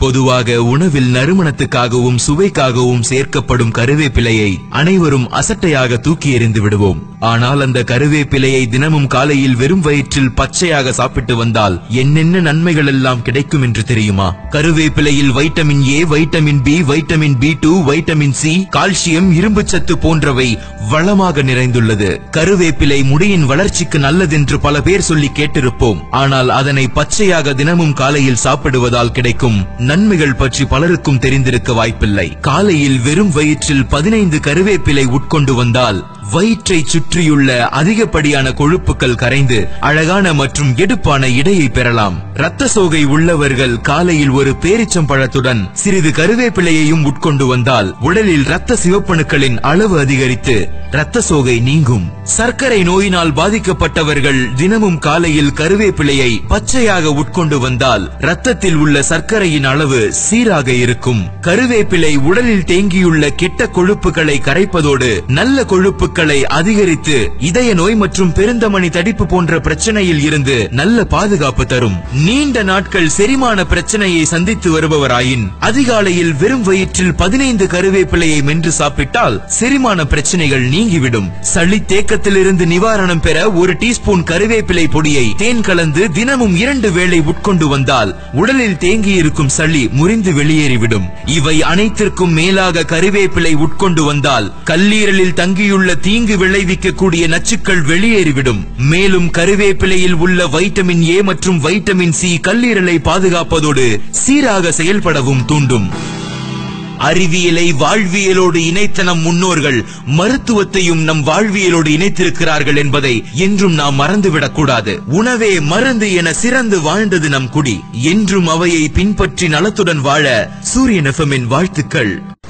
பொதுவாக உணவில் நறுமணத்துக்காகவும் சுவைக்காகவும் சேர்க்கப்படும் கருவேப்பிலையை அனைவரும் அசட்டையாக தூக்கி எறிந்து விடுவோம் ஆனால் அந்த கருவேப்பிலையை தினமும் காலையில் வெறும் வயிற்றில் பச்சையாக சாப்பிட்டு வந்தால் என்னென்ன நன்மைகள் எல்லாம் கிடைக்கும் என்று தெரியுமா கருவேப்பிலையில் vitamin A vitamin B vitamin B two vitamin C calcium இரும்புச்சத்து போன்றவை வளமாக நிறைந்துள்ளது கருவேப்பிலை முடியின் வளர்ச்சிக்கு நல்லதென்று பல பேர் சொல்லி கேட்டிருப்போம் ஆனால் அதனை பச்சையாக தினமும் காலையில் சாப்பிடுவதால் கிடைக்கும் நன்மைகள் பற்றி பலருக்கும் தெரிந்திருக்க வாய்ப்பில்லை காலையில் வெறும் வயிற்றில் பதினைந்து கருவேப்பிலை உட்கொண்டு வந்தால் வயிற்றை சுற்றியுள்ள அதிகப்படியான கொழுப்புகள் கரைந்து அழகான மற்றும் எடுப்பான இடையை பெறலாம் இரத்த சோகை உள்ளவர்கள் காலையில் ஒரு பேரிச்சம்பழத்துடன் சிறிது கருவேப்பிலையையும் உட்கொண்டு வந்தால் உடலில் இரத்த சிவப்பணுக்களின் அளவு அதிகரித்து இரத்த சோகை நீங்கும் சர்க்கரை நோயினால் பாதிக்கப்பட்டவர்கள் தினமும் காலையில் கருவேப்பிலையை பச்சையாக உட்கொண்டு வந்தால் ரத்தத்தில் உள்ள சர்க்கரையின் அளவு சீராக இருக்கும் கருவேப்பிலை உடலில் தேங்கியுள்ள கெட்ட கொழுப்புகளை கரைப்பதோடு நல்ல கொழுப்புகளை அதிகரித்து இதய நோய் மற்றும் பெருந்தமணி தடிப்பு போன்ற பிரச்சனையில் இருந்து நல்ல பாதுகாப்பு தரும் நீண்ட நாட்கள் செரிமான பிரச்சனையை சந்தித்து வருபவராயின் அதிகாலையில் வெறும் வயிற்றில் பதினைந்து கருவேப்பிலையை மென்று சாப்பிட்டால் செரிமான பிரச்சனைகள் நீங்கிவிடும் சளி தேக்கத்திலிருந்து நிவாரணம் பெற ஒரு டீஸ்பூன் கருவேப்பிலை பொடியை தேன் கலந்து தினமும் இரண்டு வேளை உட்கொண்டு வந்தால் உடலில் தேங்கியிருக்கும் சளி முறிந்து வெளியேறிவிடும் இவை அனைத்திற்கும் மேலாக கருவேப்பிலை உட்கொண்டு வந்தால் கல்லீரலில் தங்கியுள்ள தீங்கு விளைவிக்கக்கூடிய நச்சுக்கள் வெளியேறிவிடும் மேலும் கருவேப்பிலையில் உள்ள வைட்டமின் ஏ மற்றும் வைட்டமின் சி கல்லீரலை பாதுகாப்பதோடு சீராக செயல்படவும் தூண்டும் அறிவியலை வாழ்வியலோடு இணைத்த நம் முன்னோர்கள் மருத்துவத்தையும் நம் வாழ்வியலோடு இணைத்திருக்கிறார்கள் என்பதை என்றும் நாம் மறந்துவிடக் கூடாது உணவே மருந்து என சிறந்து வாழ்ந்தது நம் குடி என்றும் அவையை பின்பற்றி நலத்துடன் வாழ சூரியன் எஃப்எம்மின் வாழ்த்துக்கள்